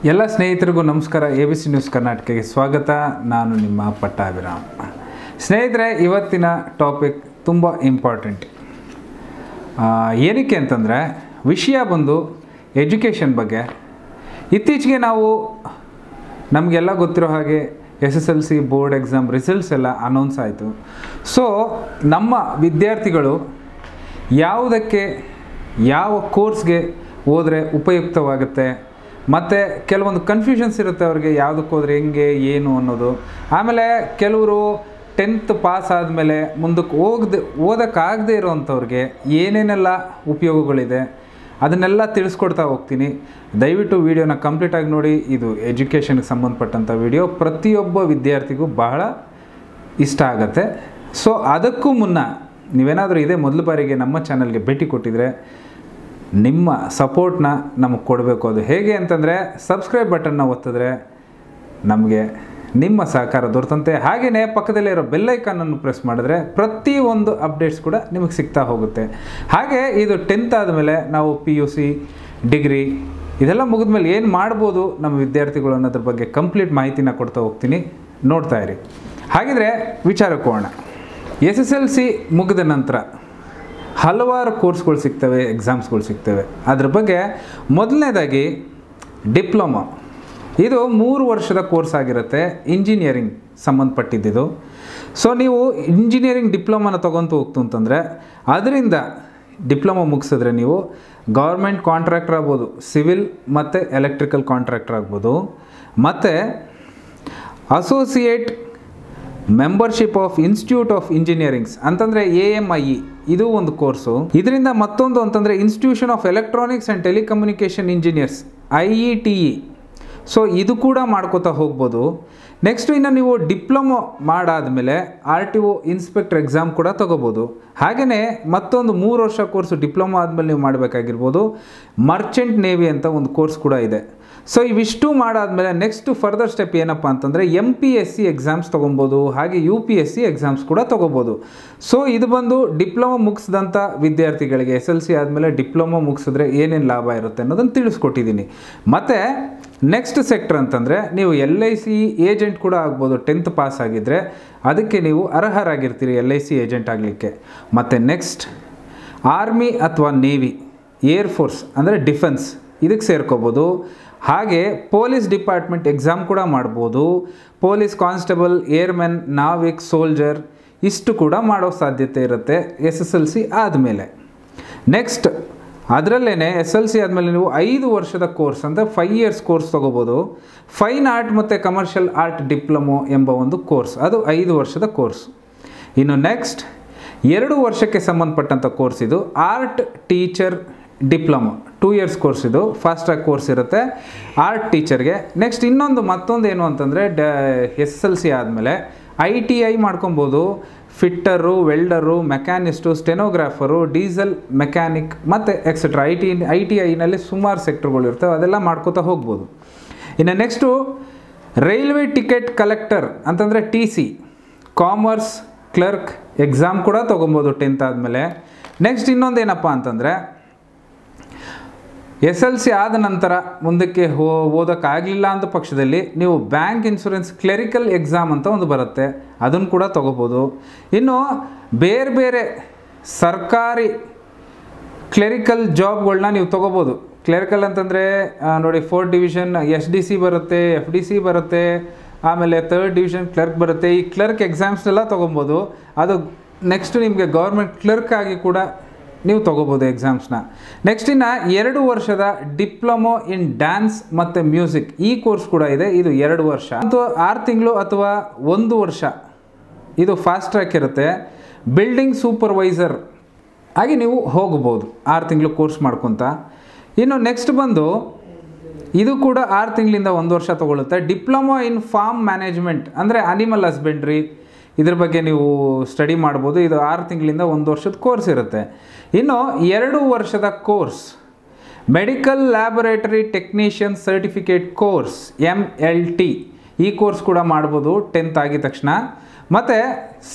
ಎಲ್ಲ ಸ್ನೇಹಿತರಿಗೂ ನಮಸ್ಕಾರ ಎ ಬಿ ಸಿ ನ್ಯೂಸ್ ಕರ್ನಾಟಕಕ್ಕೆ ಸ್ವಾಗತ ನಾನು ನಿಮ್ಮ ಪಟ್ಟಾಭಿರಾಮ್ ಸ್ನೇಹಿತರೆ ಇವತ್ತಿನ ಟಾಪಿಕ್ ತುಂಬ ಇಂಪಾರ್ಟೆಂಟ್ ಏನಕ್ಕೆ ಅಂತಂದರೆ ವಿಷಯ ಬಂದು ಎಜುಕೇಷನ್ ಬಗ್ಗೆ ಇತ್ತೀಚೆಗೆ ನಾವು ನಮಗೆಲ್ಲ ಗೊತ್ತಿರೋ ಹಾಗೆ S S L C board exam results ಎಲ್ಲ ಅನೌನ್ಸ್ ಆಯಿತು ಸೊ ನಮ್ಮ ವಿದ್ಯಾರ್ಥಿಗಳು ಯಾವುದಕ್ಕೆ ಯಾವ ಕೋರ್ಸ್ಗೆ ಹೋದರೆ ಉಪಯುಕ್ತವಾಗುತ್ತೆ ಮತ್ತು ಕೆಲವೊಂದು ಕನ್ಫ್ಯೂಷನ್ಸ್ ಇರುತ್ತೆ ಅವ್ರಿಗೆ ಯಾವುದಕ್ಕೆ ಹೋದ್ರೆ ಹೆಂಗೆ ಏನು ಅನ್ನೋದು ಆಮೇಲೆ ಕೆಲವರು ಟೆಂತ್ ಪಾಸ್ ಆದಮೇಲೆ ಮುಂದಕ್ಕೆ ಹೋಗದೆ ಓದೋಕ್ಕಾಗದೇ ಇರೋವಂಥವ್ರಿಗೆ ಏನೇನೆಲ್ಲ ಉಪಯೋಗಗಳಿದೆ ಅದನ್ನೆಲ್ಲ ತಿಳಿಸ್ಕೊಡ್ತಾ ಹೋಗ್ತೀನಿ ದಯವಿಟ್ಟು ವಿಡಿಯೋನ ಕಂಪ್ಲೀಟಾಗಿ ನೋಡಿ ಇದು ಎಜುಕೇಷನ್ಗೆ ಸಂಬಂಧಪಟ್ಟಂಥ ವಿಡಿಯೋ ಪ್ರತಿಯೊಬ್ಬ ವಿದ್ಯಾರ್ಥಿಗೂ ಬಹಳ ಇಷ್ಟ ಆಗುತ್ತೆ ಸೊ ಅದಕ್ಕೂ ಮುನ್ನ ನೀವೇನಾದರೂ ಇದೇ ಮೊದಲ ಬಾರಿಗೆ ನಮ್ಮ ಚಾನಲ್ಗೆ ಭೇಟಿ ಕೊಟ್ಟಿದ್ರೆ ನಿಮ್ಮ ಸಪೋರ್ಟ್ನ ನಮಗೆ ಕೊಡಬೇಕು ಅದು ಹೇಗೆ ಅಂತಂದರೆ ಸಬ್ಸ್ಕ್ರೈಬ್ ಬಟನ್ನ ಒತ್ತಿದ್ರೆ ನಮಗೆ ನಿಮ್ಮ ಸಹಕಾರ ದೊರೆತಂತೆ ಹಾಗೆಯೇ ಪಕ್ಕದಲ್ಲೇ ಇರೋ ಬೆಲ್ಲೈಕನ್ನನ್ನು ಪ್ರೆಸ್ ಮಾಡಿದ್ರೆ ಪ್ರತಿಯೊಂದು ಅಪ್ಡೇಟ್ಸ್ ಕೂಡ ನಿಮಗೆ ಸಿಗ್ತಾ ಹೋಗುತ್ತೆ ಹಾಗೆ ಇದು ಟೆಂತ್ ಆದಮೇಲೆ ನಾವು ಪಿ ಯು ಸಿ ಡಿಗ್ರಿ ಇದೆಲ್ಲ ಮುಗಿದ್ಮೇಲೆ ಏನು ಮಾಡ್ಬೋದು ನಮ್ಮ ವಿದ್ಯಾರ್ಥಿಗಳು ಅನ್ನೋದ್ರ ಬಗ್ಗೆ ಕಂಪ್ಲೀಟ್ ಮಾಹಿತಿನ ಕೊಡ್ತಾ ಹೋಗ್ತೀನಿ ನೋಡ್ತಾ ಇರಿ ಹಾಗಿದ್ರೆ ವಿಚಾರಕ್ಕೆ ಹೋಗೋಣ ಎಸ್ ಎಸ್ ಎಲ್ ಸಿ ಮುಗಿದ ನಂತರ ಹಲವಾರು ಕೋರ್ಸ್ಗಳು ಸಿಗ್ತವೆ ಎಕ್ಸಾಮ್ಸ್ಗಳು ಸಿಗ್ತವೆ ಅದ್ರ ಬಗ್ಗೆ ಮೊದಲನೇದಾಗಿ ಡಿಪ್ಲೊಮಾ ಇದು ಮೂರು ವರ್ಷದ ಕೋರ್ಸ್ ಆಗಿರುತ್ತೆ ಇಂಜಿನಿಯರಿಂಗ್ ಸಂಬಂಧಪಟ್ಟಿದ್ದು ಸೊ ನೀವು ಇಂಜಿನಿಯರಿಂಗ್ ಡಿಪ್ಲೊಮಾನ ತೊಗೊಂತ ಹೋಗ್ತು ಅಂತಂದರೆ ಅದರಿಂದ ಡಿಪ್ಲೊಮಾ ಮುಗಿಸಿದ್ರೆ ನೀವು ಗೌರ್ಮೆಂಟ್ ಕಾಂಟ್ರಾಕ್ಟರ್ ಆಗ್ಬೋದು ಸಿವಿಲ್ ಮತ್ತು ಎಲೆಕ್ಟ್ರಿಕಲ್ ಕಾಂಟ್ರಾಕ್ಟರ್ ಆಗ್ಬೋದು ಮತ್ತು associate membership of institute of engineerings ಅಂತಂದರೆ ಎ ಎಮ್ ಐ ಇ ಇದು ಒಂದು ಕೋರ್ಸು ಇದರಿಂದ ಮತ್ತೊಂದು ಅಂತಂದರೆ institution of electronics and telecommunication engineers I E T E so ಇದು ಕೂಡ ಮಾಡ್ಕೋತಾ ಹೋಗ್ಬೋದು ನೆಕ್ಸ್ಟ್ ಇನ್ನು ನೀವು ಡಿಪ್ಲೊಮೊ ಮಾಡಾದಮೇಲೆ R T O inspector exam ಕೂಡ ತೊಗೋಬೋದು ಹಾಗೆಯೇ ಮತ್ತೊಂದು ಮೂರು ವರ್ಷ ಕೋರ್ಸು ಡಿಪ್ಲೊಮಾ ಆದಮೇಲೆ ನೀವು ಮಾಡಬೇಕಾಗಿರ್ಬೋದು ಮರ್ಚೆಂಟ್ ನೇವಿ ಅಂತ ಒಂದು ಕೋರ್ಸ್ ಕೂಡ ಇದೆ ಸೊ ಇವಿಷ್ಟು ಮಾಡಾದಮೇಲೆ ನೆಕ್ಸ್ಟ್ ಫರ್ದರ್ ಸ್ಟೆಪ್ ಏನಪ್ಪ ಅಂತಂದರೆ M P S C exams ತೊಗೊಬೋದು ಹಾಗೆ U P S C exams ಕೂಡ ತೊಗೋಬೋದು ಸೊ ಇದು ಬಂದು ಡಿಪ್ಲೊಮಾ ಮುಗಿಸಿದಂಥ ವಿದ್ಯಾರ್ಥಿಗಳಿಗೆ ಎಸ್ ಎಲ್ ಸಿ ಆದಮೇಲೆ ಡಿಪ್ಲೊಮಾ ಮುಗಿಸಿದ್ರೆ ಏನೇನು ಲಾಭ ಇರುತ್ತೆ ಅನ್ನೋದನ್ನು ತಿಳಿಸ್ಕೊಟ್ಟಿದ್ದೀನಿ ಮತ್ತು ನೆಕ್ಸ್ಟ್ ಸೆಕ್ಟರ್ ಅಂತಂದರೆ ನೀವು ಎಲ್ ಐ ಸಿ ಏಜೆಂಟ್ ಕೂಡ ಆಗ್ಬೋದು ಟೆಂತ್ ಪಾಸ್ ಆಗಿದ್ದರೆ ಅದಕ್ಕೆ ನೀವು ಅರ್ಹರಾಗಿರ್ತೀರಿ ಎಲ್ ಐ ಸಿ ಏಜೆಂಟ್ ಆಗಲಿಕ್ಕೆ ಮತ್ತು ನೆಕ್ಸ್ಟ್ ಆರ್ಮಿ ಅಥವಾ ನೇವಿ ಏರ್ ಫೋರ್ಸ್ ಅಂದರೆ ಡಿಫೆನ್ಸ್ ಇದಕ್ಕೆ ಸೇರ್ಕೋಬೋದು ಹಾಗೆ ಪೊಲೀಸ್ ಡಿಪಾರ್ಟ್ಮೆಂಟ್ ಎಕ್ಸಾಮ್ ಕೂಡ ಮಾಡ್ಬೋದು ಪೊಲೀಸ್ ಕಾನ್ಸ್ಟೇಬಲ್ ಏರ್ಮೆನ್ ನಾವಿಕ್ ಸೋಲ್ಜರ್ ಇಷ್ಟು ಕೂಡ ಮಾಡೋ ಸಾಧ್ಯತೆ ಇರುತ್ತೆ ಎಸ್ ಎಸ್ ಎಲ್ ಸಿ ಆದಮೇಲೆ ನೆಕ್ಸ್ಟ್ ಅದರಲ್ಲೇ ಎಸ್ ಎಲ್ ಸಿ ಆದಮೇಲೆ ನೀವು ಐದು ವರ್ಷದ ಕೋರ್ಸ್ ಅಂದರೆ ಫೈವ್ ಇಯರ್ಸ್ ಕೋರ್ಸ್ ತೊಗೋಬೋದು ಫೈನ್ ಆರ್ಟ್ ಮತ್ತು ಕಮರ್ಷಿಯಲ್ ಆರ್ಟ್ ಡಿಪ್ಲೊಮೊ ಎಂಬ ಒಂದು ಕೋರ್ಸ್ ಅದು ಐದು ವರ್ಷದ ಕೋರ್ಸ್ ಇನ್ನು ನೆಕ್ಸ್ಟ್ ಎರಡು ವರ್ಷಕ್ಕೆ ಸಂಬಂಧಪಟ್ಟಂಥ ಕೋರ್ಸ್ ಇದು art teacher diploma two years course ಇದು ಫಾಸ್ಟ್ ಟ್ರ್ಯಾಕ್ ಕೋರ್ಸ್ ಇರುತ್ತೆ ಆರ್ಟ್ ಟೀಚರ್ಗೆ ನೆಕ್ಸ್ಟ್ ಇನ್ನೊಂದು ಮತ್ತೊಂದು ಏನು ಅಂತಂದರೆ ಡ ಎಸ್ ಎಲ್ ಸಿ ಆದಮೇಲೆ ಐ ಟಿ ಐ ಮಾಡ್ಕೊಬೋದು fitter welder machinist stenographer diesel mechanic ಮತ್ತು etcetera I T I T ಐನಲ್ಲಿ ಸುಮಾರು ಸೆಕ್ಟರ್ಗಳು ಇರ್ತವೆ ಅದೆಲ್ಲ ಮಾಡ್ಕೋತಾ ಹೋಗ್ಬೋದು ಇನ್ನು ನೆಕ್ಸ್ಟು ರೈಲ್ವೆ ಟಿಕೆಟ್ ಕಲೆಕ್ಟರ್ ಅಂತಂದರೆ T C commerce clerk exam ಕೂಡ ತೊಗೊಬೋದು ಟೆಂತ್ ಆದಮೇಲೆ ನೆಕ್ಸ್ಟ್ ಇನ್ನೊಂದು ಏನಪ್ಪ ಅಂತಂದರೆ ಎಸ್ ಎಲ್ ಸಿ ಆದ ನಂತರ ಮುಂದಕ್ಕೆ ಹೋ ಓದೋಕ್ಕಾಗಲಿಲ್ಲ ಅಂತ ಪಕ್ಷದಲ್ಲಿ ನೀವು ಬ್ಯಾಂಕ್ ಇನ್ಶೂರೆನ್ಸ್ ಕ್ಲೆರಿಕಲ್ ಎಕ್ಸಾಮ್ ಅಂತ ಒಂದು ಬರುತ್ತೆ ಅದನ್ನು ಕೂಡ ತೊಗೋಬೋದು ಇನ್ನು ಬೇರೆ ಬೇರೆ ಸರ್ಕಾರಿ ಕ್ಲೆರಿಕಲ್ ಜಾಬ್ಗಳನ್ನ ನೀವು ತೊಗೋಬೋದು ಕ್ಲೆರಿಕಲ್ ಅಂತಂದರೆ ನೋಡಿ fourth division S D C ಬರುತ್ತೆ ಎಫ್ ಡಿ ಸಿ ಬರುತ್ತೆ ಆಮೇಲೆ ತರ್ಡ್ ಡಿವಿಷನ್ ಕ್ಲರ್ಕ್ ಬರುತ್ತೆ ಈ ಕ್ಲರ್ಕ್ ಎಕ್ಸಾಮ್ಸ್ನೆಲ್ಲ ತೊಗೊಬೋದು ಅದು ನೆಕ್ಸ್ಟ್ ನಿಮಗೆ ಗೌರ್ಮೆಂಟ್ ಕ್ಲರ್ಕ್ ಆಗಿ ಕೂಡ ನೀವು ತೊಗೋಬೋದು ಎಕ್ಸಾಮ್ಸ್ನ ನೆಕ್ಸ್ಟ್ ಇನ್ನು ಎರಡು ವರ್ಷದ ಡಿಪ್ಲೊಮೊ ಇನ್ ಡ್ಯಾನ್ಸ್ ಮತ್ತು ಮ್ಯೂಸಿಕ್ ಈ ಕೋರ್ಸ್ ಕೂಡ ಇದೆ ಇದು ಎರಡು ವರ್ಷ ಅಥವಾ ಆರು ತಿಂಗಳು ಅಥವಾ ಒಂದು ವರ್ಷ ಇದು ಫಾಸ್ಟ್ ಟ್ರ್ಯಾಕ್ ಇರುತ್ತೆ ಬಿಲ್ಡಿಂಗ್ ಸೂಪರ್ವೈಸರ್ ಆಗಿ ನೀವು ಹೋಗ್ಬೋದು ಆರು ತಿಂಗಳು ಕೋರ್ಸ್ ಮಾಡ್ಕೊತ ಇನ್ನು ನೆಕ್ಸ್ಟ್ ಬಂದು ಇದು ಕೂಡ ಆರು ತಿಂಗಳಿಂದ ಒಂದು ವರ್ಷ ತೊಗೊಳುತ್ತೆ ಡಿಪ್ಲೊಮೊ ಇನ್ ಫಾರ್ಮ್ ಮ್ಯಾನೇಜ್ಮೆಂಟ್ ಅಂದರೆ ಅನಿಮಲ್ ಹಸ್ಬೆಂಡ್ರಿ ಇದ್ರ ಬಗ್ಗೆ ನೀವು ಸ್ಟಡಿ ಮಾಡ್ಬೋದು ಇದು ಆರು ತಿಂಗಳಿಂದ ಒಂದು ವರ್ಷದ ಕೋರ್ಸ್ ಇರುತ್ತೆ ಇನ್ನು ಎರಡು ವರ್ಷದ course medical laboratory technician certificate course M L T ಈ ಕೋರ್ಸ್ ಕೂಡ ಮಾಡ್ಬೋದು ಟೆಂತ್ ಆಗಿದ ತಕ್ಷಣ ಮತ್ತು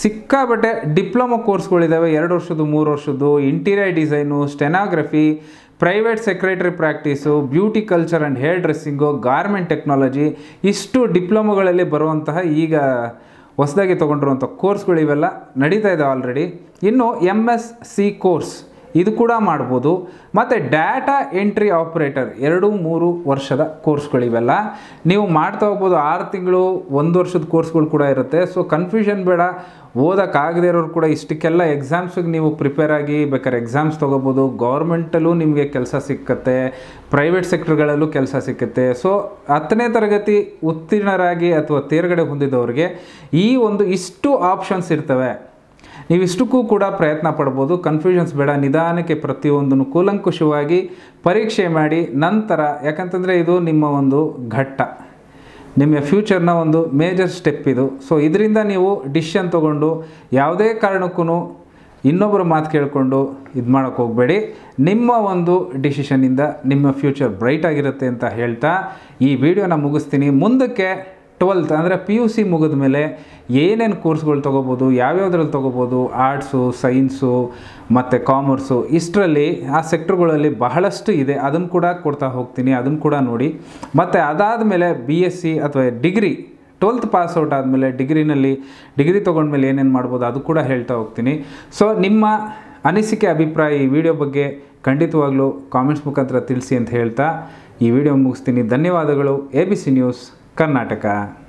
ಸಿಕ್ಕಾಬಟ್ಟೆ ಡಿಪ್ಲೊಮೊ ಕೋರ್ಸ್ಗಳಿದ್ದಾವೆ ಎರಡು ವರ್ಷದ್ದು ಮೂರು ವರ್ಷದ್ದು interior design stenography private secretary practice beauty culture and hair dressing garment technology ಇಷ್ಟು ಡಿಪ್ಲೊಮೊಗಳಲ್ಲಿ ಬರುವಂತಹ ಈಗ ಹೊಸದಾಗಿ ತೊಗೊಂಡಿರುವಂಥ ಕೋರ್ಸ್ಗಳು ಇವೆಲ್ಲ ನಡೀತಾ ಇದೆ ಆಲ್ರೆಡಿ ಇನ್ನು ಎಮ್ ಎಸ್ ಸಿ ಕೋರ್ಸ್ ಇದು ಕೂಡ ಮಾಡ್ಬೋದು ಮತ್ತು ಡಾಟಾ ಎಂಟ್ರಿ ಆಪ್ರೇಟರ್ ಎರಡು ಮೂರು ವರ್ಷದ ಕೋರ್ಸ್ಗಳಿವೆಲ್ಲ ನೀವು ಮಾಡ್ತಾ ಹೋಗ್ಬೋದು ಆರು ತಿಂಗಳು ಒಂದು ವರ್ಷದ ಕೋರ್ಸ್ಗಳು ಕೂಡ ಇರುತ್ತೆ ಸೊ ಕನ್ಫ್ಯೂಷನ್ ಬೇಡ ಓದೋಕ್ಕಾಗದೇ ಇರೋರು ಕೂಡ ಇಷ್ಟಕ್ಕೆಲ್ಲ ಎಕ್ಸಾಮ್ಸಿಗೆ ನೀವು ಪ್ರಿಪೇರ್ ಆಗಿ ಬೇಕಾದ್ರೆ ಎಕ್ಸಾಮ್ಸ್ ತೊಗೋಬೋದು ಗೌರ್ಮೆಂಟಲ್ಲೂ ನಿಮಗೆ ಕೆಲಸ ಸಿಕ್ಕತ್ತೆ ಪ್ರೈವೇಟ್ ಸೆಕ್ಟರ್ಗಳಲ್ಲೂ ಕೆಲಸ ಸಿಕ್ಕತ್ತೆ ಸೊ ಹತ್ತನೇ ತರಗತಿ ಉತ್ತೀರ್ಣರಾಗಿ ಅಥವಾ ತೇರ್ಗಡೆ ಹೊಂದಿದವರಿಗೆ ಈ ಒಂದು ಇಷ್ಟು ಆಪ್ಷನ್ಸ್ ಇರ್ತವೆ ನೀವು ಇಷ್ಟಕ್ಕೂ ಕೂಡ ಪ್ರಯತ್ನ ಪಡ್ಬೋದು ಕನ್ಫ್ಯೂಷನ್ಸ್ ಬೇಡ ನಿಧಾನಕ್ಕೆ ಪ್ರತಿಯೊಂದನ್ನು ಕೂಲಂಕುಷವಾಗಿ ಪರೀಕ್ಷೆ ಮಾಡಿ ನಂತರ ಯಾಕಂತಂದರೆ ಇದು ನಿಮ್ಮ ಒಂದು ಘಟ್ಟ ನಿಮ್ಮ ಫ್ಯೂಚರ್ನ ಒಂದು ಮೇಜರ್ ಸ್ಟೆಪ್ ಇದು ಸೊ ಇದರಿಂದ ನೀವು ಡಿಸಿಷನ್ ತೊಗೊಂಡು ಯಾವುದೇ ಕಾರಣಕ್ಕೂ ಇನ್ನೊಬ್ಬರ ಮಾತು ಕೇಳಿಕೊಂಡು ಇದು ಮಾಡೋಕ್ಕೆ ಹೋಗಬೇಡಿ ನಿಮ್ಮ ಒಂದು ಡಿಸಿಷನಿಂದ ನಿಮ್ಮ ಫ್ಯೂಚರ್ ಬ್ರೈಟ್ ಆಗಿರುತ್ತೆ ಅಂತ ಹೇಳ್ತಾ ಈ ವಿಡಿಯೋನ ಮುಗಿಸ್ತೀನಿ ಮುಂದಕ್ಕೆ ಟ್ವೆಲ್ತ್ ಅಂದರೆ ಪಿ ಯು ಸಿ ಮುಗಿದ ಮೇಲೆ ಏನೇನು ಕೋರ್ಸ್ಗಳು ತೊಗೋಬೋದು ಯಾವ್ಯಾವ್ದ್ರಲ್ಲಿ ತೊಗೋಬೋದು ಆರ್ಟ್ಸು ಸೈನ್ಸು ಮತ್ತು ಕಾಮರ್ಸು ಇಷ್ಟರಲ್ಲಿ ಆ ಸೆಕ್ಟ್ರ್ಗಳಲ್ಲಿ ಬಹಳಷ್ಟು ಇದೆ ಅದನ್ನು ಕೂಡ ಕೊಡ್ತಾ ಹೋಗ್ತೀನಿ ಅದನ್ನು ಕೂಡ ನೋಡಿ ಮತ್ತು ಅದಾದಮೇಲೆ ಬಿ ಎಸ್ ಸಿ ಅಥವಾ ಡಿಗ್ರಿ ಟ್ವೆಲ್ತ್ ಪಾಸ್ ಔಟ್ ಆದಮೇಲೆ ಡಿಗ್ರಿನಲ್ಲಿ ಡಿಗ್ರಿ ತೊಗೊಂಡ್ಮೇಲೆ ಏನೇನು ಮಾಡ್ಬೋದು ಅದು ಕೂಡ ಹೇಳ್ತಾ ಹೋಗ್ತೀನಿ ಸೊ ನಿಮ್ಮ ಅನಿಸಿಕೆ ಅಭಿಪ್ರಾಯ ಈ ವಿಡಿಯೋ ಬಗ್ಗೆ ಖಂಡಿತವಾಗ್ಲೂ ಕಾಮೆಂಟ್ಸ್ ಮುಖಾಂತರ ತಿಳಿಸಿ ಅಂತ ಹೇಳ್ತಾ ಈ ವಿಡಿಯೋ ಮುಗಿಸ್ತೀನಿ ಧನ್ಯವಾದಗಳು A B C news Karnataka